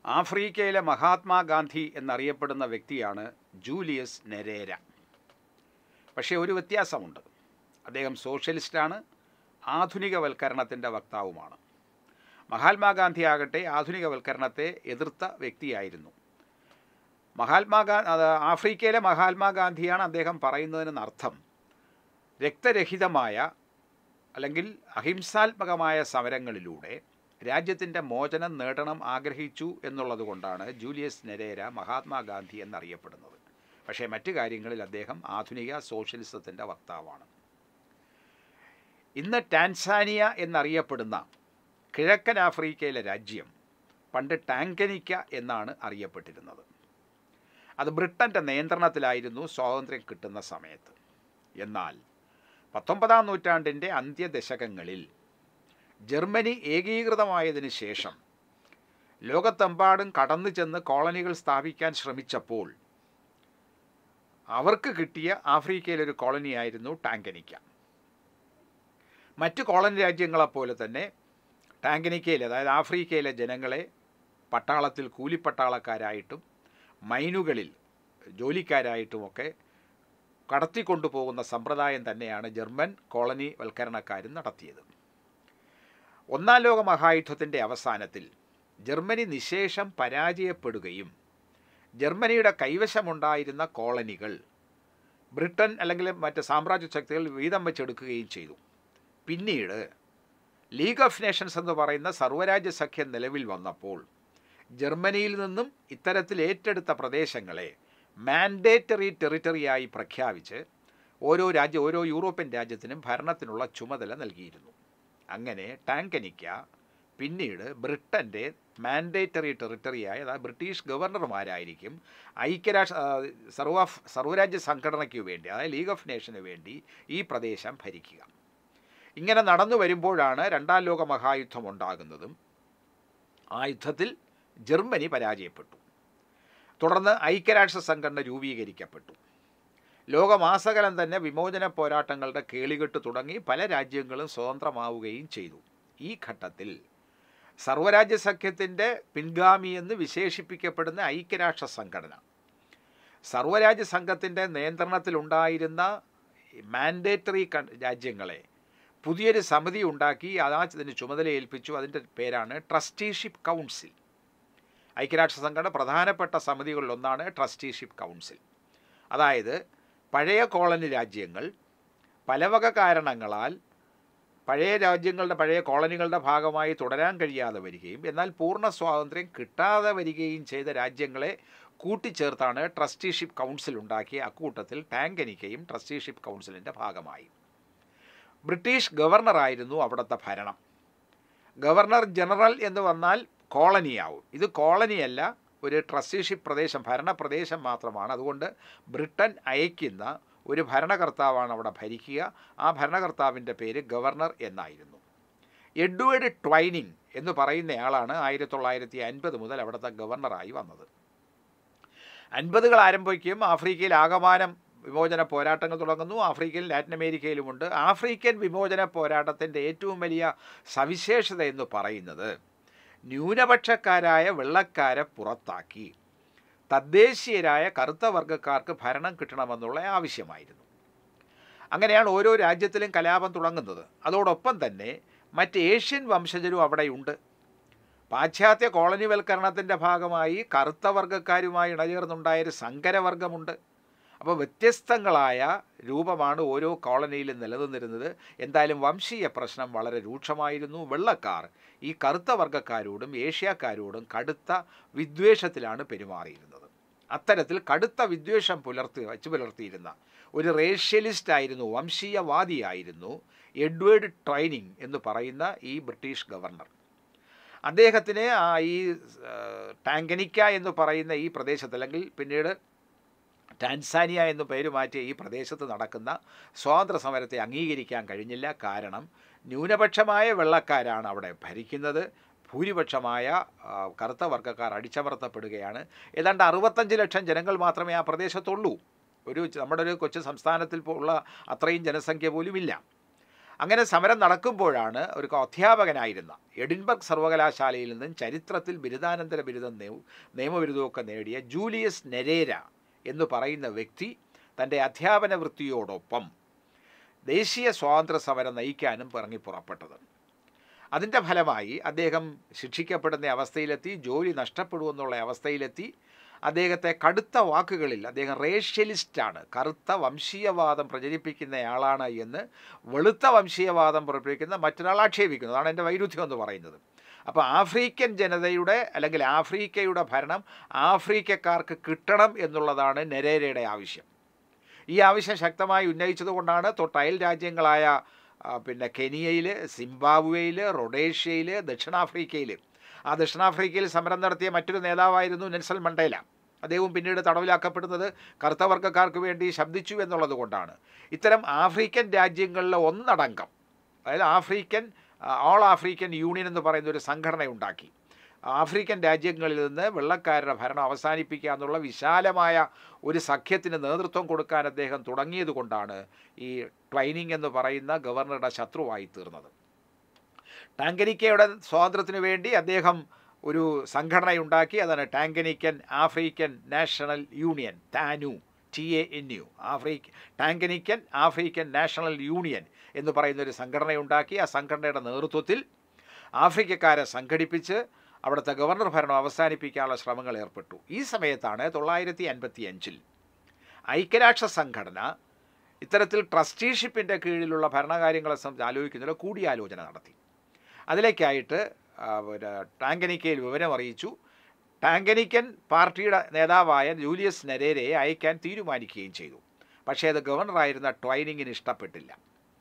ആഫ്രിക്കയിലെ മഹാത്മാഗാന്ധി എന്നറിയപ്പെടുന്ന വ്യക്തിയാണ് ജൂലിയസ് നെരേര പക്ഷേ ഒരു വ്യത്യാസമുണ്ട് അദ്ദേഹം സോഷ്യലിസ്റ്റാണ് ആധുനികവൽക്കരണത്തിൻ്റെ വക്താവുമാണ് മഹാത്മാഗാന്ധി ആകട്ടെ ആധുനികവൽക്കരണത്തെ എതിർത്ത വ്യക്തിയായിരുന്നു മഹാത്മാഗാ അത് ആഫ്രിക്കയിലെ മഹാത്മാഗാന്ധിയാണ് അദ്ദേഹം പറയുന്നതിന് അർത്ഥം രക്തരഹിതമായ അല്ലെങ്കിൽ അഹിംസാത്മകമായ സമരങ്ങളിലൂടെ രാജ്യത്തിൻ്റെ മോചനം നേടണം ആഗ്രഹിച്ചു എന്നുള്ളത് കൊണ്ടാണ് ജൂലിയസ് നെരേര മഹാത്മാഗാന്ധി എന്നറിയപ്പെടുന്നത് പക്ഷേ മറ്റു കാര്യങ്ങളിൽ അദ്ദേഹം ആധുനിക സോഷ്യലിസത്തിൻ്റെ വക്താവാണ് ഇന്ന് ടാൻസാനിയ എന്നറിയപ്പെടുന്ന കിഴക്കൻ ആഫ്രിക്കയിലെ രാജ്യം പണ്ട് ടാങ്കനിക്ക എന്നാണ് അറിയപ്പെട്ടിരുന്നത് അത് ബ്രിട്ടൻ്റെ നിയന്ത്രണത്തിലായിരുന്നു സ്വാതന്ത്ര്യം കിട്ടുന്ന സമയത്ത് എന്നാൽ പത്തൊമ്പതാം നൂറ്റാണ്ടിൻ്റെ അന്ത്യദശകങ്ങളിൽ ജർമ്മനി ഏകീകൃതമായതിനു ശേഷം ലോകത്തെമ്പാടും കടന്നു ചെന്ന് കോളനികൾ സ്ഥാപിക്കാൻ ശ്രമിച്ചപ്പോൾ അവർക്ക് കിട്ടിയ ആഫ്രിക്കയിലൊരു കോളനിയായിരുന്നു ടാങ്കനിക്ക മറ്റ് കോളനി രാജ്യങ്ങളെപ്പോലെ തന്നെ ടാങ്കനിക്കയിൽ അതായത് ആഫ്രിക്കയിലെ ജനങ്ങളെ പട്ടാളത്തിൽ കൂലിപ്പട്ടാളക്കാരായിട്ടും മൈനുകളിൽ ജോലിക്കാരായിട്ടുമൊക്കെ കടത്തിക്കൊണ്ടുപോകുന്ന സമ്പ്രദായം തന്നെയാണ് ജർമ്മൻ കോളനി വൽക്കരണക്കാരും നടത്തിയത് ഒന്നാം ലോക മഹായുദ്ധത്തിൻ്റെ അവസാനത്തിൽ ജർമ്മനി നിശേഷം പരാജയപ്പെടുകയും ജർമ്മനിയുടെ കൈവശമുണ്ടായിരുന്ന കോളനികൾ ബ്രിട്ടൻ അല്ലെങ്കിൽ മറ്റ് സാമ്രാജ്യ ശക്തികൾ വീതം വെച്ചെടുക്കുകയും ചെയ്തു പിന്നീട് ലീഗ് ഓഫ് നേഷൻസ് എന്ന് പറയുന്ന സർവ്വരാജ്യ സഖ്യം നിലവിൽ വന്നപ്പോൾ ജർമ്മനിയിൽ നിന്നും ഇത്തരത്തിൽ ഏറ്റെടുത്ത പ്രദേശങ്ങളെ മാൻഡേറ്ററി ടെറിട്ടറിയായി പ്രഖ്യാപിച്ച് ഓരോ രാജ്യ ഓരോ യൂറോപ്യൻ രാജ്യത്തിനും ഭരണത്തിനുള്ള ചുമതല നൽകിയിരുന്നു അങ്ങനെ ടാങ്കനിക്ക പിന്നീട് ബ്രിട്ടൻ്റെ മാൻഡേറ്ററി ടെറിട്ടറിയായ അതായത് ബ്രിട്ടീഷ് ഗവർണർമാരായിരിക്കും ഐക്യരാഷ്ട്ര സർവ സർവ്വരാജ്യ സംഘടനയ്ക്ക് വേണ്ടി അതായത് ലീഗ് ഓഫ് നേഷന് വേണ്ടി ഈ പ്രദേശം ഭരിക്കുക ഇങ്ങനെ നടന്നു വരുമ്പോഴാണ് രണ്ടാം ലോക മഹായുദ്ധം ഉണ്ടാകുന്നതും ആ യുദ്ധത്തിൽ ജർമ്മനി പരാജയപ്പെട്ടു തുടർന്ന് ഐക്യരാഷ്ട്ര സംഘടന രൂപീകരിക്കപ്പെട്ടു ലോകമാസകലം തന്നെ വിമോചന പോരാട്ടങ്ങളുടെ കേളികെട്ട് തുടങ്ങി പല രാജ്യങ്ങളും സ്വതന്ത്രമാവുകയും ചെയ്തു ഈ ഘട്ടത്തിൽ സർവ്വരാജ്യ സഖ്യത്തിൻ്റെ പിൻഗാമി എന്ന് വിശേഷിപ്പിക്കപ്പെടുന്ന ഐക്യരാഷ്ട്ര സംഘടന സർവ്വരാജ്യ സംഘത്തിൻ്റെ നിയന്ത്രണത്തിലുണ്ടായിരുന്ന മാൻഡേറ്ററി രാജ്യങ്ങളെ പുതിയൊരു സമിതി ഉണ്ടാക്കി അതാ അതിന് ചുമതല ഏൽപ്പിച്ചു അതിൻ്റെ പേരാണ് ട്രസ്റ്റിഷിപ്പ് കൗൺസിൽ ഐക്യരാഷ്ട്ര സംഘടന പ്രധാനപ്പെട്ട സമിതികളിലൊന്നാണ് ട്രസ്റ്റിഷിപ്പ് കൗൺസിൽ അതായത് പഴയ കോളനി രാജ്യങ്ങൾ പലവക കാരണങ്ങളാൽ പഴയ രാജ്യങ്ങളുടെ പഴയ കോളനികളുടെ ഭാഗമായി തുടരാൻ കഴിയാതെ വരികയും എന്നാൽ പൂർണ്ണ സ്വാതന്ത്ര്യം കിട്ടാതെ വരികയും ചെയ്ത രാജ്യങ്ങളെ കൂട്ടിച്ചേർത്താണ് ട്രസ്റ്റിഷിപ്പ് കൗൺസിൽ ഉണ്ടാക്കിയ അക്കൂട്ടത്തിൽ ടാങ്കനിക്കയും ട്രസ്റ്റിഷിപ്പ് കൗൺസിലിൻ്റെ ഭാഗമായി ബ്രിട്ടീഷ് ഗവർണറായിരുന്നു അവിടുത്തെ ഭരണം ഗവർണർ ജനറൽ എന്ന് വന്നാൽ കോളനിയാവും ഇത് കോളനിയല്ല ഒരു ട്രസ്റ്റിഷിപ്പ് പ്രദേശം ഭരണപ്രദേശം മാത്രമാണ് അതുകൊണ്ട് ബ്രിട്ടൻ അയക്കുന്ന ഒരു ഭരണകർത്താവാണ് അവിടെ ഭരിക്കുക ആ ഭരണകർത്താവിൻ്റെ പേര് ഗവർണർ എന്നായിരുന്നു എഡ്വേർഡ് ട്വൈനിങ് എന്ന് പറയുന്നയാളാണ് ആയിരത്തി തൊള്ളായിരത്തി അൻപത് മുതൽ അവിടുത്തെ ഗവർണറായി വന്നത് അൻപതുകൾ ആരംഭിക്കും ആഫ്രിക്കയിൽ ആകമാനം വിമോചന പോരാട്ടങ്ങൾ തുടങ്ങുന്നു ആഫ്രിക്കയിൽ ലാറ്റിൻ അമേരിക്കയിലുമുണ്ട് ആഫ്രിക്കൻ വിമോചന പോരാട്ടത്തിൻ്റെ ഏറ്റവും വലിയ സവിശേഷത എന്ന് പറയുന്നത് ന്യൂനപക്ഷക്കാരായ വെള്ളക്കാരെ പുറത്താക്കി തദ്ദേശീയരായ കറുത്ത വർഗ്ഗക്കാർക്ക് ഭരണം കിട്ടണമെന്നുള്ള ആവശ്യമായിരുന്നു അങ്ങനെയാണ് ഓരോ രാജ്യത്തിലും കലാപം തുടങ്ങുന്നത് അതോടൊപ്പം തന്നെ മറ്റ് ഏഷ്യൻ വംശജരും അവിടെയുണ്ട് പാശ്ചാത്യ കോളനിവൽക്കരണത്തിൻ്റെ ഭാഗമായി കറുത്ത വർഗ്ഗക്കാരുമായി ഇണചേർന്നുണ്ടായൊരു സങ്കരവർഗമുണ്ട് അപ്പോൾ വ്യത്യസ്തങ്ങളായ രൂപമാണ് ഓരോ കോളനിയിലും നിലനിന്നിരുന്നത് എന്തായാലും വംശീയ പ്രശ്നം വളരെ രൂക്ഷമായിരുന്നു വെള്ളക്കാർ ഈ കറുത്ത വർഗ്ഗക്കാരോടും ഏഷ്യക്കാരോടും കടുത്ത വിദ്വേഷത്തിലാണ് പെരുമാറിയിരുന്നത് അത്തരത്തിൽ കടുത്ത വിദ്വേഷം പുലർത്തി വച്ചു പുലർത്തിയിരുന്ന ഒരു റേഷ്യലിസ്റ്റ് ആയിരുന്നു വംശീയവാദിയായിരുന്നു എഡ്വേർഡ് ട്രൈനിങ് എന്ന് പറയുന്ന ഈ ബ്രിട്ടീഷ് ഗവർണർ അദ്ദേഹത്തിന് ആ ഈ ടാങ്കനിക്ക എന്ന് പറയുന്ന ഈ പ്രദേശത്ത് അല്ലെങ്കിൽ പിന്നീട് ടാൻസാനിയ എന്ന് പേര് മാറ്റിയ ഈ പ്രദേശത്ത് നടക്കുന്ന സ്വാതന്ത്ര്യ സമരത്തെ അംഗീകരിക്കാൻ കഴിഞ്ഞില്ല കാരണം ന്യൂനപക്ഷമായ വെള്ളക്കാരാണ് അവിടെ ഭരിക്കുന്നത് ഭൂരിപക്ഷമായ കറുത്ത വർഗ്ഗക്കാർ അടിച്ചമർത്തപ്പെടുകയാണ് ഏതാണ്ട് അറുപത്തഞ്ച് ലക്ഷം ജനങ്ങൾ മാത്രമേ ആ പ്രദേശത്തുള്ളൂ ഒരു നമ്മുടെ ഒരു കൊച്ചു സംസ്ഥാനത്തിൽ ഉള്ള അത്രയും ജനസംഖ്യ പോലും ഇല്ല അങ്ങനെ സമരം നടക്കുമ്പോഴാണ് ഒരു അധ്യാപകനായിരുന്ന എഡിൻബർഗ് സർവകലാശാലയിൽ നിന്നും ചരിത്രത്തിൽ ബിരുദാനന്തര ബിരുദം നിയമ നിയമബിരുദമൊക്കെ നേടിയ ജൂലിയസ് നെരേര എന്ന് പറയുന്ന വ്യക്തി തൻ്റെ അധ്യാപന വൃത്തിയോടൊപ്പം ദേശീയ സ്വാതന്ത്ര്യ സമരം നയിക്കാനും ഇറങ്ങി പുറപ്പെട്ടത് അതിൻ്റെ ഫലമായി അദ്ദേഹം ശിക്ഷിക്കപ്പെടുന്ന അവസ്ഥയിലെത്തി ജോലി നഷ്ടപ്പെടുമെന്നുള്ള അവസ്ഥയിലെത്തി അദ്ദേഹത്തെ കടുത്ത വാക്കുകളിൽ അദ്ദേഹം റേഷ്യലിസ്റ്റാണ് കറുത്ത വംശീയവാദം പ്രചരിപ്പിക്കുന്നയാളാണ് എന്ന് വെളുത്ത വംശീയവാദം പ്രചരിപ്പിക്കുന്ന മറ്റൊരാൾ ആക്ഷേപിക്കുന്നു അതാണ് എൻ്റെ വൈരുദ്ധ്യം എന്ന് പറയുന്നത് അപ്പോൾ ആഫ്രിക്കൻ ജനതയുടെ അല്ലെങ്കിൽ ആഫ്രിക്കയുടെ ഭരണം ആഫ്രിക്കക്കാർക്ക് കിട്ടണം എന്നുള്ളതാണ് നെരേരയുടെ ആവശ്യം ഈ ആവശ്യം ശക്തമായി ഉന്നയിച്ചതുകൊണ്ടാണ് തൊട്ട് അയൽ രാജ്യങ്ങളായ ആ, പിന്നെ കെനിയയിൽ സിംബാബ്വേയിൽ റൊഡേഷ്യയിൽ ദക്ഷിണാഫ്രിക്കയിൽ ആ ദക്ഷിണാഫ്രിക്കയിൽ സമരം നടത്തിയ മറ്റൊരു നേതാവായിരുന്നു നെൽസൺ മണ്ടേല അദ്ദേഹവും പിന്നീട് തടവിലാക്കപ്പെടുന്നത് കറുത്ത വർഗ്ഗക്കാർക്ക് വേണ്ടി ശബ്ദിച്ചു എന്നുള്ളത് കൊണ്ടാണ് ഇത്തരം ആഫ്രിക്കൻ രാജ്യങ്ങളിലെ ഒന്നടങ്കം അതായത് ആഫ്രിക്കൻ ഓൾ ആഫ്രിക്കൻ യൂണിയൻ എന്ന് പറയുന്ന ഒരു സംഘടന ഉണ്ടാക്കി ആഫ്രിക്കൻ രാജ്യങ്ങളിൽ നിന്ന് വെള്ളക്കാരുടെ ഭരണം അവസാനിപ്പിക്കുക എന്നുള്ള വിശാലമായ ഒരു സഖ്യത്തിന് നേതൃത്വം കൊടുക്കാൻ അദ്ദേഹം തുടങ്ങിയത് കൊണ്ടാണ് ഈ ട്വൈനിങ് എന്ന് പറയുന്ന ഗവർണറുടെ ശത്രുവായി തീർന്നത് ടാങ്കനിക്കയുടെ സ്വാതന്ത്ര്യത്തിന് വേണ്ടി അദ്ദേഹം ഒരു സംഘടനയുണ്ടാക്കി അതാണ് ടാങ്കനിക്കൻ ആഫ്രിക്കൻ നാഷണൽ യൂണിയൻ താനു T A N U Africa Tanganyikan African national union എന്ന് പറയുന്ന ഒരു സംഘടനയുണ്ടാക്കി ആ സംഘടനയുടെ നേതൃത്വത്തിൽ ആഫ്രിക്കക്കാരെ സംഘടിപ്പിച്ച് അവിടുത്തെ ഗവർണർ ഭരണം അവസാനിപ്പിക്കാനുള്ള ശ്രമങ്ങൾ ഏർപ്പെട്ടു ഈ സമയത്താണ് തൊള്ളായിരത്തി അൻപത്തി അഞ്ചിൽ ഐക്യരാഷ്ട്ര സംഘടന ഇത്തരത്തിൽ ട്രസ്റ്റിഷിപ്പിൻ്റെ കീഴിലുള്ള ഭരണകാര്യങ്ങളെ സംബന്ധിച്ച് ആലോചിക്കുന്നതിൽ കൂടിയാലോചന നടത്തി അതിലേക്കായിട്ട് ആ, പിന്നെ ടാങ്കനിക്കയിൽ വിവരം അറിയിച്ചു ടാങ്കനിക്കൻ പാർട്ടിയുടെ നേതാവായ ജൂലിയസ് നെരേരയെ അയക്കാൻ തീരുമാനിക്കുകയും ചെയ്തു പക്ഷേ അത് ഗവർണറായിരുന്ന ട്വൈനിങ്ങിന് ഇഷ്ടപ്പെട്ടില്ല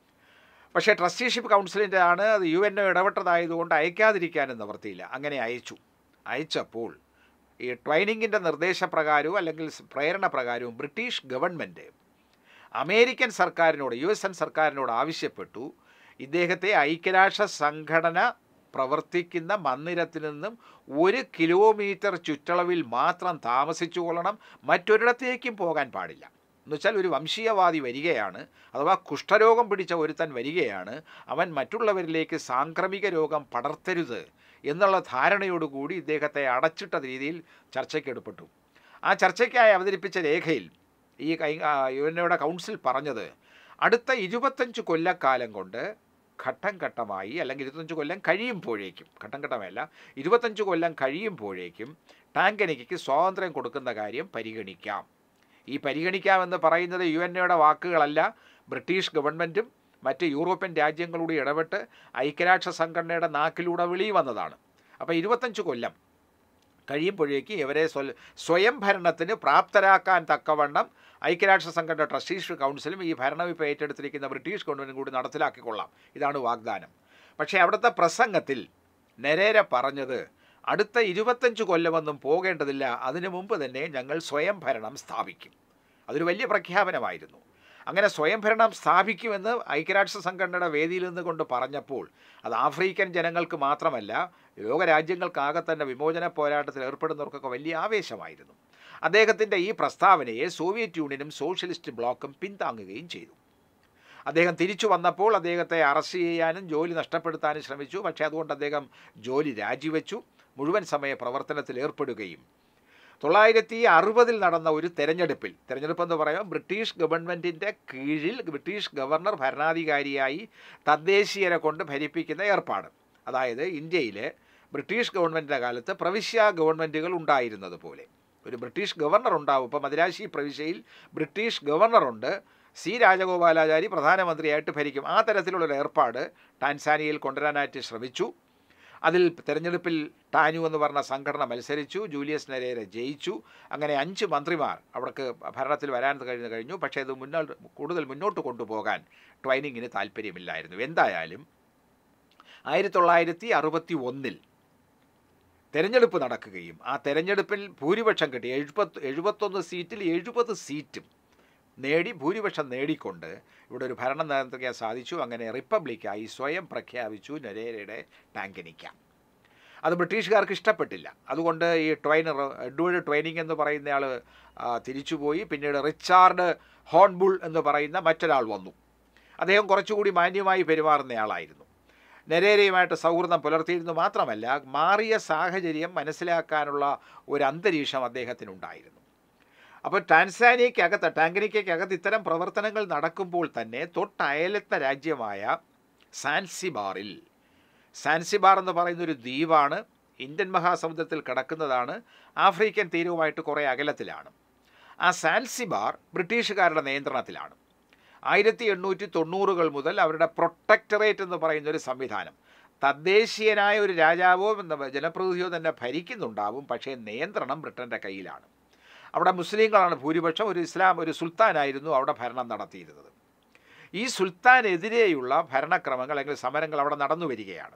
പക്ഷേ ട്രസ്റ്റിഷിപ്പ് കൗൺസിലിൻ്റെ ആണ് അത് യു എൻ ഒ ഇടപെട്ടതായതുകൊണ്ട് അയക്കാതിരിക്കാനും നിവർത്തിയില്ല അങ്ങനെ അയച്ചു അയച്ചപ്പോൾ ഈ ട്വൈനിങ്ങിൻ്റെ നിർദ്ദേശപ്രകാരവും അല്ലെങ്കിൽ പ്രേരണ പ്രകാരവും ബ്രിട്ടീഷ് ഗവൺമെൻറ് അമേരിക്കൻ സർക്കാരിനോട് യു എസ് എൻ സർക്കാരിനോട് ആവശ്യപ്പെട്ടു ഇദ്ദേഹത്തെ ഐക്യരാഷ്ട്ര സംഘടന പ്രവർത്തിക്കുന്ന മന്ദിരത്തിൽ നിന്നും ഒരു കിലോമീറ്റർ ചുറ്റളവിൽ മാത്രം താമസിച്ചു കൊള്ളണം മറ്റൊരിടത്തേക്കും പോകാൻ പാടില്ല എന്നുവെച്ചാൽ ഒരു വംശീയവാദി വരികയാണ് അഥവാ കുഷ്ഠരോഗം പിടിച്ച ഒരുത്തൻ വരികയാണ് അവൻ മറ്റുള്ളവരിലേക്ക് സാംക്രമിക രോഗം പടർത്തരുത് എന്നുള്ള ധാരണയോടുകൂടി ഇദ്ദേഹത്തെ അടച്ചിട്ട രീതിയിൽ ചർച്ചയ്ക്കെടുപ്പെട്ടു ആ ചർച്ചയ്ക്കായി അവതരിപ്പിച്ച രേഖയിൽ ഈ കൈ യു എൻ ഒയുടെ കൗൺസിൽ പറഞ്ഞത് അടുത്ത ഇരുപത്തഞ്ച് കൊല്ലക്കാലം കൊണ്ട് ഘട്ടം ഘട്ടമായി അല്ലെങ്കിൽ ഇരുപത്തഞ്ച് കൊല്ലം കഴിയുമ്പോഴേക്കും ഘട്ടം ഘട്ടമല്ല ഇരുപത്തഞ്ച് കൊല്ലം കഴിയുമ്പോഴേക്കും ടാങ്കനിക്ക് സ്വാതന്ത്ര്യം കൊടുക്കുന്ന കാര്യം പരിഗണിക്കാം ഈ പരിഗണിക്കാമെന്ന് പറയുന്നത് യു എൻ ഒയുടെ വാക്കുകളല്ല ബ്രിട്ടീഷ് ഗവൺമെൻറ്റും മറ്റ് യൂറോപ്യൻ രാജ്യങ്ങളൂടെ ഇടപെട്ട് ഐക്യരാഷ്ട്ര സംഘടനയുടെ നാക്കിലൂടെ വെളി വന്നതാണ് അപ്പോൾ ഇരുപത്തഞ്ച് കൊല്ലം കഴിയുമ്പോഴേക്ക് ഇവരെ സ്വ- സ്വയം ഭരണത്തിന് പ്രാപ്തരാക്കാൻ തക്കവണ്ണം ഐക്യരാഷ്ട്ര സംഘടന ട്രസ്റ്റീസ് കൗൺസിലും ഈ ഭരണം ഇപ്പോൾ ഏറ്റെടുത്തിരിക്കുന്ന ബ്രിട്ടീഷ് ഗവൺമെൻറ്റും കൂടി നടപ്പിലാക്കിക്കൊള്ളാം ഇതാണ് വാഗ്ദാനം പക്ഷേ അവിടുത്തെ പ്രസംഗത്തിൽ നെരേര പറഞ്ഞത് അടുത്ത ഇരുപത്തഞ്ച് കൊല്ലമൊന്നും പോകേണ്ടതില്ല അതിനു മുമ്പ് തന്നെ ഞങ്ങൾ സ്വയം ഭരണം സ്ഥാപിക്കും അതൊരു വലിയ പ്രഖ്യാപനമായിരുന്നു അങ്ങനെ സ്വയം ഭരണം സ്ഥാപിക്കുമെന്ന് ഐക്യരാഷ്ട്ര സംഘടനയുടെ വേദിയിൽ നിന്ന് കൊണ്ട് പറഞ്ഞപ്പോൾ അത് ആഫ്രിക്കൻ ജനങ്ങൾക്ക് മാത്രമല്ല ലോകരാജ്യങ്ങൾക്കാകെ തന്നെ വിമോചന പോരാട്ടത്തിൽ ഏർപ്പെടുന്നവർക്കൊക്കെ വലിയ ആവേശമായിരുന്നു അദ്ദേഹത്തിൻ്റെ ഈ പ്രസ്താവനയെ സോവിയറ്റ് യൂണിയനും സോഷ്യലിസ്റ്റ് ബ്ലോക്കും പിന്താങ്ങുകയും ചെയ്തു അദ്ദേഹം തിരിച്ചു വന്നപ്പോൾ അദ്ദേഹത്തെ അറസ്റ്റ് ചെയ്യാനും ജോലി നഷ്ടപ്പെടുത്താനും ശ്രമിച്ചു പക്ഷേ അതുകൊണ്ട് അദ്ദേഹം ജോലി രാജിവെച്ചു മുഴുവൻ സമയ പ്രവർത്തനത്തിൽ ഏർപ്പെടുകയും തൊള്ളായിരത്തി അറുപതിൽ നടന്ന ഒരു തെരഞ്ഞെടുപ്പിൽ തെരഞ്ഞെടുപ്പ് എന്ന് പറയുമ്പോൾ ബ്രിട്ടീഷ് ഗവൺമെൻറ്റിൻ്റെ കീഴിൽ ബ്രിട്ടീഷ് ഗവർണർ ഭരണാധികാരിയായി തദ്ദേശീയരെ കൊണ്ട് ഭരിപ്പിക്കുന്ന ഏർപ്പാട് അതായത് ഇന്ത്യയിൽ ബ്രിട്ടീഷ് ഗവൺമെൻറ്റിൻ്റെ കാലത്ത് പ്രവിശ്യ ഗവൺമെൻറ്റുകൾ ഉണ്ടായിരുന്നത് പോലെ ഒരു ബ്രിട്ടീഷ് ഗവർണർ ഉണ്ടാവും ഇപ്പോൾ മദിരാശി പ്രവിശ്യയിൽ ബ്രിട്ടീഷ് ഗവർണറുണ്ട് സി രാജഗോപാലാചാരി പ്രധാനമന്ത്രിയായിട്ട് ഭരിക്കും ആ തരത്തിലുള്ളൊരു ഏർപ്പാട് ടാൻസാനിയയിൽ കൊണ്ടുവരാനായിട്ട് ശ്രമിച്ചു അതിൽ തെരഞ്ഞെടുപ്പിൽ ടാനു എന്ന് പറഞ്ഞ സംഘടന മത്സരിച്ചു ജൂലിയസ് നെരേര ജയിച്ചു അങ്ങനെ അഞ്ച് മന്ത്രിമാർ അവർക്ക് ഭരണത്തിൽ വരാൻ കഴിഞ്ഞു കഴിഞ്ഞു പക്ഷേ അത് മുന്നോട്ട് കൂടുതൽ മുന്നോട്ട് കൊണ്ടുപോകാൻ ട്വൈനിങ്ങിന് താല്പര്യമില്ലായിരുന്നു എന്തായാലും ആയിരത്തി തൊള്ളായിരത്തി അറുപത്തി ഒന്നിൽ തെരഞ്ഞെടുപ്പ് നടക്കുകയും ആ തെരഞ്ഞെടുപ്പിൽ ഭൂരിപക്ഷം കിട്ടി എഴുപത്തി എഴുപത്തൊന്ന് സീറ്റിൽ എഴുപത് സീറ്റും നേടി ഭൂരിപക്ഷം നേടിക്കൊണ്ട് ഇവിടെ ഒരു ഭരണം നിയന്ത്രിക്കാൻ സാധിച്ചു അങ്ങനെ റിപ്പബ്ലിക്കായി സ്വയം പ്രഖ്യാപിച്ചു നരേരയുടെ ടാങ്കനിക്ക അത് ബ്രിട്ടീഷുകാർക്ക് ഇഷ്ടപ്പെട്ടില്ല അതുകൊണ്ട് ഈ ട്വൈനർ എഡ്വേർഡ് ട്വൈനിങ് എന്ന് പറയുന്നയാൾ തിരിച്ചുപോയി പിന്നീട് റിച്ചാർഡ് ഹോൺബുൾ എന്ന് പറയുന്ന മറ്റൊരാൾ വന്നു അദ്ദേഹം കുറച്ചുകൂടി മാന്യമായി പെരുമാറുന്നയാളായിരുന്നു നെരേരയുമായിട്ട് സൗഹൃദം പുലർത്തിയിരുന്നു മാത്രമല്ല മാറിയ സാഹചര്യം മനസ്സിലാക്കാനുള്ള ഒരു അന്തരീക്ഷം അദ്ദേഹത്തിനുണ്ടായിരുന്നു അപ്പോൾ ടാൻസാനിയക്കകത്ത് ടാങ്കനിക്കകത്ത് ഇത്തരം പ്രവർത്തനങ്ങൾ നടക്കുമ്പോൾ തന്നെ തൊട്ടയലത്തെ രാജ്യമായ സാൻസിബാറിൽ സാൻസിബാർ എന്ന് പറയുന്ന ഒരു ദ്വീപാണ് ഇന്ത്യൻ മഹാസമുദ്രത്തിൽ കിടക്കുന്നതാണ് ആഫ്രിക്കൻ തീരവുമായിട്ട് കുറേ അകലത്തിലാണ് ആ സാൻസിബാർ ബ്രിട്ടീഷുകാരുടെ നിയന്ത്രണത്തിലാണ് ആയിരത്തി എണ്ണൂറ്റി തൊണ്ണൂറുകൾ മുതൽ അവരുടെ പ്രൊട്ടക്ടറേറ്റ് എന്ന് പറയുന്ന ഒരു സംവിധാനം തദ്ദേശീയനായ ഒരു രാജാവോ എന്ന ജനപ്രതിനിധിയോ തന്നെ ഭരിക്കുന്നുണ്ടാവും പക്ഷേ നിയന്ത്രണം ബ്രിട്ടൻ്റെ കയ്യിലാണ് അവിടെ മുസ്ലിങ്ങളാണ് ഭൂരിപക്ഷം ഒരു ഇസ്ലാം ഒരു സുൽത്താനായിരുന്നു അവിടെ ഭരണം നടത്തിയിരുന്നത് ഈ സുൽത്താനെതിരെയുള്ള ഭരണക്രമങ്ങൾ അല്ലെങ്കിൽ സമരങ്ങൾ അവിടെ നടന്നു വരികയാണ്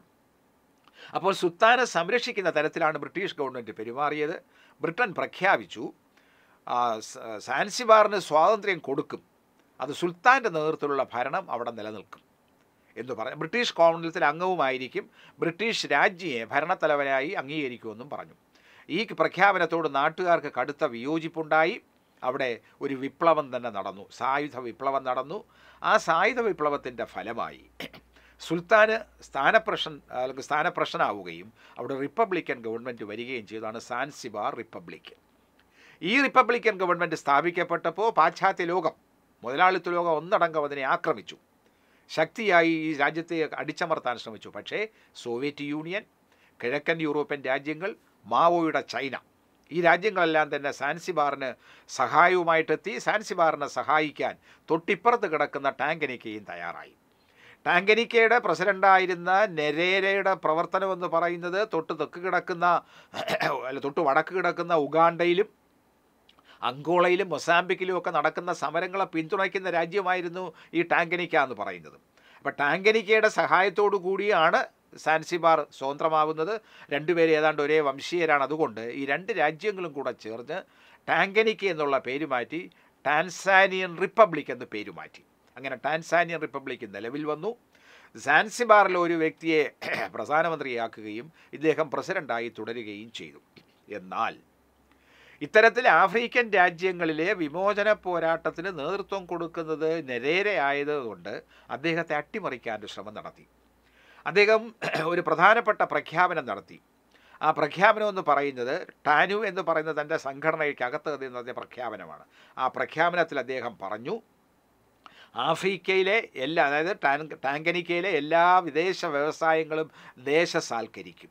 അപ്പോൾ സുൽത്താനെ സംരക്ഷിക്കുന്ന തരത്തിലാണ് ബ്രിട്ടീഷ് ഗവൺമെൻറ് പെരുമാറിയത് ബ്രിട്ടൻ പ്രഖ്യാപിച്ചു ആ, സ- സാൻസിബാറിന് സ്വാതന്ത്ര്യം കൊടുക്കും അത് സുൽത്താൻ്റെ നേതൃത്വത്തിലുള്ള ഭരണം അവിടെ നിലനിൽക്കും എന്ന് പറഞ്ഞു ബ്രിട്ടീഷ് കോമൺവെൽത്തിൽ അംഗവുമായിരിക്കും ബ്രിട്ടീഷ് രാജ്യയെ ഭരണത്തലവനായി അംഗീകരിക്കുമെന്നും പറഞ്ഞു ഈ പ്രഖ്യാപനത്തോട് നാട്ടുകാർക്ക് കടുത്ത വിയോജിപ്പുണ്ടായി അവിടെ ഒരു വിപ്ലവം തന്നെ നടന്നു സായുധ വിപ്ലവം നടന്നു ആ സായുധ വിപ്ലവത്തിൻ്റെ ഫലമായി സുൽത്താന് സ്ഥാനപ്രശ്ന അല്ലെങ്കിൽ സ്ഥാനപ്രശ്നമാവുകയും അവിടെ റിപ്പബ്ലിക്കൻ ഗവൺമെൻറ് വരികയും ചെയ്തതാണ് സാൻസിബാർ റിപ്പബ്ലിക് ഈ റിപ്പബ്ലിക്കൻ ഗവൺമെൻറ് സ്ഥാപിക്കപ്പെട്ടപ്പോൾ പാശ്ചാത്യ ലോകം മുതലാളിത്ത ലോകം ഒന്നടങ്കം അതിനെ ആക്രമിച്ചു ശക്തിയായി ഈ രാജ്യത്തെ അടിച്ചമർത്താൻ ശ്രമിച്ചു പക്ഷേ സോവിയറ്റ് യൂണിയൻ കിഴക്കൻ യൂറോപ്യൻ രാജ്യങ്ങൾ മാവോയുടെ ചൈന ഈ രാജ്യങ്ങളെല്ലാം തന്നെ സാൻസിബാറിന് സഹായവുമായിട്ടെത്തി സാൻസിബാറിനെ സഹായിക്കാൻ തൊട്ടിപ്പുറത്ത് കിടക്കുന്ന ടാങ്കനിക്കയും തയ്യാറായി ടാങ്കനിക്കയുടെ പ്രസിഡൻ്റായിരുന്ന നെരേരയുടെ പ്രവർത്തനം എന്ന് പറയുന്നത് തൊട്ട് തെക്ക് കിടക്കുന്ന അല്ല തൊട്ട് വടക്ക് കിടക്കുന്ന ഉഗാണ്ടയിലും അങ്കോളയിലും മൊസാംബിക്കിലും ഒക്കെ നടക്കുന്ന സമരങ്ങളെ പിന്തുണയ്ക്കുന്ന രാജ്യമായിരുന്നു ഈ ടാങ്കനിക്ക എന്ന് പറയുന്നത് അപ്പോൾ ടാങ്കനിക്കയുടെ സഹായത്തോടു കൂടിയാണ് സാൻസിബാർ സ്വതന്ത്രമാവുന്നത് രണ്ടുപേരും ഏതാണ്ട് ഒരേ വംശീയരാണ് അതുകൊണ്ട് ഈ രണ്ട് രാജ്യങ്ങളും കൂടെ ചേർന്ന് ടാങ്കനിക്ക എന്നുള്ള പേര് മാറ്റി ടാൻസാനിയൻ റിപ്പബ്ലിക് എന്ന് പേര് മാറ്റി അങ്ങനെ ടാൻസാനിയൻ റിപ്പബ്ലിക് നിലവിൽ വന്നു സാൻസിബാറിലെ ഒരു വ്യക്തിയെ പ്രധാനമന്ത്രിയാക്കുകയും ഇദ്ദേഹം പ്രസിഡൻ്റായി തുടരുകയും ചെയ്തു എന്നാൽ ഇത്തരത്തിൽ ആഫ്രിക്കൻ രാജ്യങ്ങളിലെ വിമോചന പോരാട്ടത്തിന് നേതൃത്വം കൊടുക്കുന്നത് നെരേരയായതുകൊണ്ട് അദ്ദേഹത്തെ അട്ടിമറിക്കാൻ ശ്രമം നടത്തി അദ്ദേഹം ഒരു പ്രധാനപ്പെട്ട പ്രഖ്യാപനം നടത്തി ആ പ്രഖ്യാപനം എന്ന് പറയുന്നത് ടാനു എന്ന് പറയുന്ന തൻ്റെ സംഘടനയ്ക്കകത്ത് നടത്തിയ പ്രഖ്യാപനമാണ് ആ പ്രഖ്യാപനത്തിൽ അദ്ദേഹം പറഞ്ഞു ആഫ്രിക്കയിലെ എല്ലാ അതായത് ടാൻ- ടാങ്കനിക്കയിലെ എല്ലാ വിദേശ വ്യവസായങ്ങളും ദേശസാൽക്കരിക്കും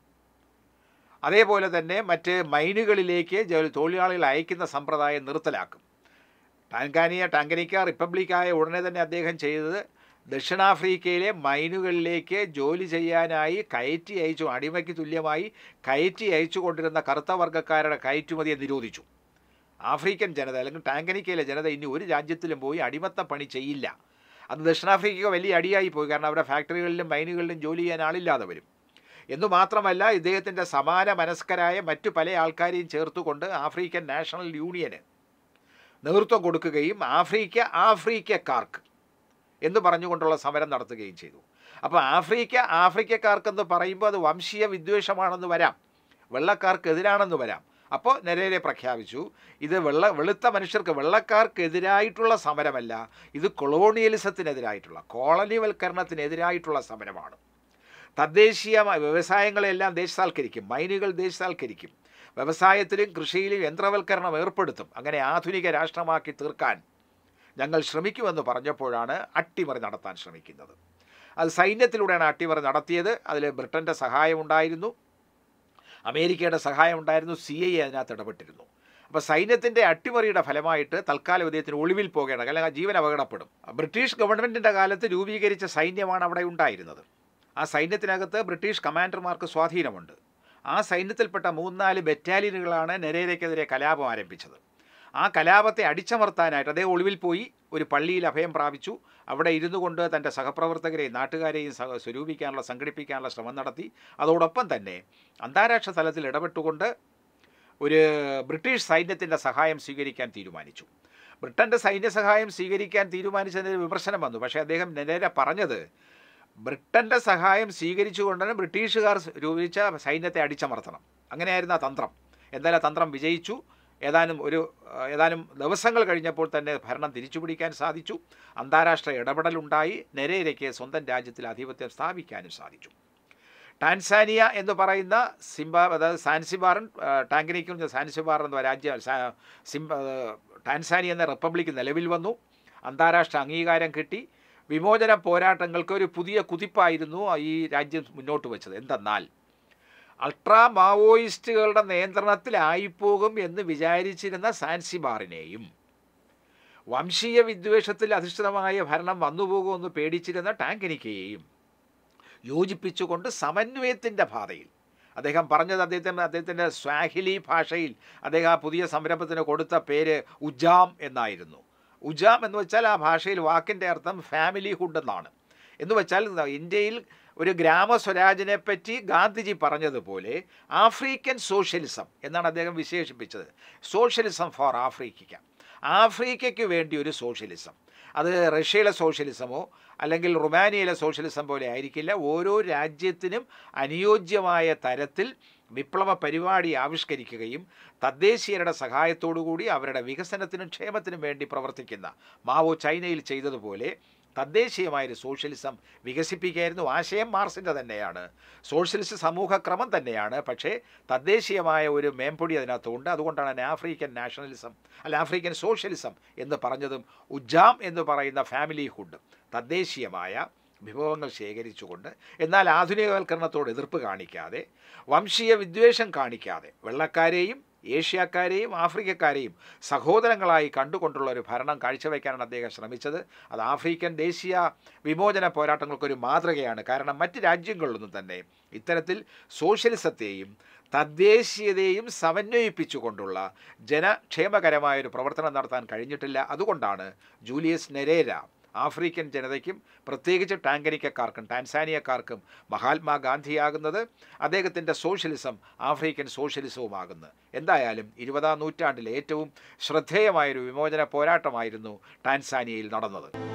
അതേപോലെ തന്നെ മറ്റ് മൈനുകളിലേക്ക് ജോ- തൊഴിലാളികളെ അയക്കുന്ന സമ്പ്രദായം നിർത്തലാക്കും ടാൻകാനിയ ടാങ്കനിക്ക റിപ്പബ്ലിക്കായ ഉടനെ തന്നെ അദ്ദേഹം ചെയ്തത് ദക്ഷിണാഫ്രിക്കയിലെ മൈനുകളിലേക്ക് ജോലി ചെയ്യാനായി കയറ്റി അയച്ചു അടിമയ്ക്ക് തുല്യമായി കയറ്റി അയച്ചു കൊണ്ടിരുന്ന കറുത്ത വർഗ്ഗക്കാരുടെ കയറ്റുമതിയെ നിരോധിച്ചു ആഫ്രിക്കൻ ജനത അല്ലെങ്കിൽ ടാങ്കനിക്കയിലെ ജനത ഇനി ഒരു രാജ്യത്തിലും പോയി അടിമത്ത പണി ചെയ്യില്ല അത് ദക്ഷിണാഫ്രിക്ക വലിയ അടിയായി പോയി കാരണം അവരുടെ ഫാക്ടറികളിലും മൈനുകളിലും ജോലി ചെയ്യാൻ ആളില്ലാതെ വരും എന്നു മാത്രമല്ല ഇദ്ദേഹത്തിൻ്റെ സമാന മനസ്കരായ മറ്റു പല ആൾക്കാരെയും ചേർത്തുകൊണ്ട് ആഫ്രിക്കൻ നാഷണൽ യൂണിയന് നേതൃത്വം കൊടുക്കുകയും ആഫ്രിക്ക ആഫ്രിക്കക്കാർക്ക് എന്ന് പറഞ്ഞുകൊണ്ടുള്ള സമരം നടത്തുകയും ചെയ്തു അപ്പോൾ ആഫ്രിക്ക ആഫ്രിക്കക്കാർക്കെന്ന് പറയുമ്പോൾ അത് വംശീയ വിദ്വേഷമാണെന്ന് വരാം വെള്ളക്കാർക്കെതിരാണെന്ന് വരാം അപ്പോൾ നെരേരെ പ്രഖ്യാപിച്ചു ഇത് വെള്ള വെളുത്ത മനുഷ്യർക്ക് വെള്ളക്കാർക്കെതിരായിട്ടുള്ള സമരമല്ല ഇത് കൊളോണിയലിസത്തിനെതിരായിട്ടുള്ള കോളനിവൽക്കരണത്തിനെതിരായിട്ടുള്ള സമരമാണ് തദ്ദേശീയ വ്യവസായങ്ങളെല്ലാം ദേശസാൽക്കരിക്കും മൈനുകൾ ദേശസാൽക്കരിക്കും വ്യവസായത്തിലും കൃഷിയിലും യന്ത്രവൽക്കരണം ഏർപ്പെടുത്തും അങ്ങനെ ആധുനിക രാഷ്ട്രമാക്കി തീർക്കാൻ ഞങ്ങൾ ശ്രമിക്കുമെന്ന് പറഞ്ഞപ്പോഴാണ് അട്ടിമറി നടത്താൻ ശ്രമിക്കുന്നത് അത് സൈന്യത്തിലൂടെയാണ് അട്ടിമറി നടത്തിയത് അതിൽ ബ്രിട്ടൻ്റെ സഹായമുണ്ടായിരുന്നു അമേരിക്കയുടെ സഹായം ഉണ്ടായിരുന്നു സി ഐ അതിനകത്ത് ഇടപെട്ടിരുന്നു അപ്പോൾ സൈന്യത്തിൻ്റെ അട്ടിമറിയുടെ ഫലമായിട്ട് തൽക്കാലം ഇദ്ദേഹത്തിന് ഒളിവിൽ പോകേണ്ട അല്ലെങ്കിൽ ആ ജീവൻ അപകടപ്പെടും ബ്രിട്ടീഷ് ഗവൺമെൻറ്റിൻ്റെ കാലത്ത് രൂപീകരിച്ച സൈന്യമാണ് അവിടെ ഉണ്ടായിരുന്നത് ആ സൈന്യത്തിനകത്ത് ബ്രിട്ടീഷ് കമാൻഡർമാർക്ക് സ്വാധീനമുണ്ട് ആ സൈന്യത്തിൽപ്പെട്ട മൂന്നാല് ബറ്റാലിയനുകളാണ് നെരേരയ്ക്കെതിരെ കലാപം ആരംഭിച്ചത് ആ കലാപത്തെ അടിച്ചമർത്താനായിട്ട് അദ്ദേഹം ഒളിവിൽ പോയി ഒരു പള്ളിയിൽ അഭയം പ്രാപിച്ചു അവിടെ ഇരുന്നു കൊണ്ട് തൻ്റെ സഹപ്രവർത്തകരെയും നാട്ടുകാരെയും സഹ സ്വരൂപിക്കാനുള്ള സംഘടിപ്പിക്കാനുള്ള ശ്രമം നടത്തി അതോടൊപ്പം തന്നെ അന്താരാഷ്ട്ര തലത്തിൽ ഇടപെട്ടുകൊണ്ട് ഒരു ബ്രിട്ടീഷ് സൈന്യത്തിൻ്റെ സഹായം സ്വീകരിക്കാൻ തീരുമാനിച്ചു ബ്രിട്ടൻ്റെ സൈന്യ സഹായം സ്വീകരിക്കാൻ തീരുമാനിച്ചതിന് വിമർശനം വന്നു പക്ഷേ അദ്ദേഹം നേരെ പറഞ്ഞത് ബ്രിട്ടൻ്റെ സഹായം സ്വീകരിച്ചുകൊണ്ട് തന്നെ ബ്രിട്ടീഷുകാർ രൂപിച്ച സൈന്യത്തെ അടിച്ചമർത്തണം അങ്ങനെയായിരുന്നു ആ തന്ത്രം എന്തായാലും ആ തന്ത്രം വിജയിച്ചു ഏതാനും ഒരു ആ, ഏതാനും ദിവസങ്ങൾ കഴിഞ്ഞപ്പോൾ തന്നെ ഭരണം തിരിച്ചുപിടിക്കാൻ സാധിച്ചു അന്താരാഷ്ട്ര ഇടപെടലുണ്ടായി നെരേരയ്ക്ക് സ്വന്തം രാജ്യത്തിൽ ആധിപത്യം സ്ഥാപിക്കാനും സാധിച്ചു ടാൻസാനിയ എന്ന് പറയുന്ന സിംബ അതായത് സാൻസിബാറും ടാങ്കനിക്കും സാൻസിബാർ എന്ന രാജ്യം സാ- സിംബ ടാൻസാനിയ എന്ന റിപ്പബ്ലിക് നിലവിൽ വന്നു അന്താരാഷ്ട്ര അംഗീകാരം കിട്ടി വിമോചന പോരാട്ടങ്ങൾക്ക് ഒരു പുതിയ കുതിപ്പായിരുന്നു ഈ രാജ്യം മുന്നോട്ട് വെച്ചത് എന്തെന്നാൽ അൾട്രാ മാവോയിസ്റ്റുകളുടെ നിയന്ത്രണത്തിലായിപ്പോകും എന്ന് വിചാരിച്ചിരുന്ന സാൻസിബാറിനെയും വംശീയ വിദ്വേഷത്തിൽ അധിഷ്ഠിതമായ ഭരണം വന്നുപോകുമെന്ന് പേടിച്ചിരുന്ന ടാങ്കനിക്കയെയും യോജിപ്പിച്ചുകൊണ്ട് സമന്വയത്തിൻ്റെ പാതയിൽ അദ്ദേഹം പറഞ്ഞത് അദ്ദേഹത്തിൻ്റെ അദ്ദേഹത്തിൻ്റെ സ്വാഹിലി ഭാഷയിൽ അദ്ദേഹം ആ പുതിയ സംരംഭത്തിന് കൊടുത്ത പേര് ഉജാം എന്നായിരുന്നു ഉജാം എന്ന് വെച്ചാൽ ആ ഭാഷയിൽ വാക്കിൻ്റെ അർത്ഥം ഫാമിലി ഹുഡ് എന്നാണ് എന്ന് വെച്ചാൽ ഇന്ത്യയിൽ ഒരു ഗ്രാമസ്വരാജിനെ പറ്റി ഗാന്ധിജി പറഞ്ഞതുപോലെ ആഫ്രിക്കൻ സോഷ്യലിസം എന്നാണ് അദ്ദേഹം വിശേഷിപ്പിച്ചത് സോഷ്യലിസം ഫോർ ആഫ്രിക്ക ആഫ്രിക്കയ്ക്ക് വേണ്ടി ഒരു സോഷ്യലിസം അത് റഷ്യയിലെ സോഷ്യലിസമോ അല്ലെങ്കിൽ റുമാനിയയിലെ സോഷ്യലിസം പോലെ ആയിരിക്കില്ല ഓരോ രാജ്യത്തിനും അനുയോജ്യമായ തരത്തിൽ വിപ്ലവ പരിപാടി ആവിഷ്കരിക്കുകയും തദ്ദേശീയരുടെ സഹായത്തോടുകൂടി അവരുടെ വികസനത്തിനും ക്ഷേമത്തിനും വേണ്ടി പ്രവർത്തിക്കുന്ന മാവോ ചൈനയിൽ ചെയ്തതുപോലെ തദ്ദേശീയമായൊരു സോഷ്യലിസം വികസിപ്പിക്കുകയായിരുന്നു ആശയം മാർസിൻ്റെ തന്നെയാണ് സോഷ്യലിസ്റ്റ് സമൂഹക്രമം തന്നെയാണ് പക്ഷേ തദ്ദേശീയമായ ഒരു മേമ്പൊടി അതിനകത്തുണ്ട് അതുകൊണ്ടാണ് അതിനെ ആഫ്രിക്കൻ നാഷണലിസം അല്ല ആഫ്രിക്കൻ സോഷ്യലിസം എന്ന് പറഞ്ഞതും ഉജാം എന്ന് പറയുന്ന ഫാമിലി ഹുഡ് തദ്ദേശീയമായ വിഭവങ്ങൾ ശേഖരിച്ചുകൊണ്ട് എന്നാൽ ആധുനികവൽക്കരണത്തോട് എതിർപ്പ് കാണിക്കാതെ വംശീയ വിദ്വേഷം കാണിക്കാതെ വെള്ളക്കാരെയും ഏഷ്യക്കാരെയും ആഫ്രിക്കക്കാരെയും സഹോദരങ്ങളായി കണ്ടുകൊണ്ടുള്ള ഒരു ഭരണം കാഴ്ചവെക്കാനാണ് അദ്ദേഹം ശ്രമിച്ചത് അത് ആഫ്രിക്കൻ ദേശീയ വിമോചന പോരാട്ടങ്ങൾക്കൊരു മാതൃകയാണ് കാരണം മറ്റ് രാജ്യങ്ങളിലൊന്നും തന്നെ ഇത്തരത്തിൽ സോഷ്യലിസത്തെയും തദ്ദേശീയതയും സമന്വയിപ്പിച്ചുകൊണ്ടുള്ള ജനക്ഷേമകരമായ ഒരു പ്രവർത്തനം നടത്താൻ കഴിഞ്ഞിട്ടില്ല അതുകൊണ്ടാണ് ജൂലിയസ് നെരേര ആഫ്രിക്കൻ ജനതയ്ക്കും പ്രത്യേകിച്ച് ടാങ്കനിക്കക്കാർക്കും ടാൻസാനിയക്കാർക്കും മഹാത്മാഗാന്ധിയാകുന്നത് അദ്ദേഹത്തിൻ്റെ സോഷ്യലിസം ആഫ്രിക്കൻ സോഷ്യലിസവുമാകുന്നു എന്തായാലും ഇരുപതാം നൂറ്റാണ്ടിലെ ഏറ്റവും ശ്രദ്ധേയമായൊരു വിമോചന പോരാട്ടമായിരുന്നു ടാൻസാനിയയിൽ നടന്നത്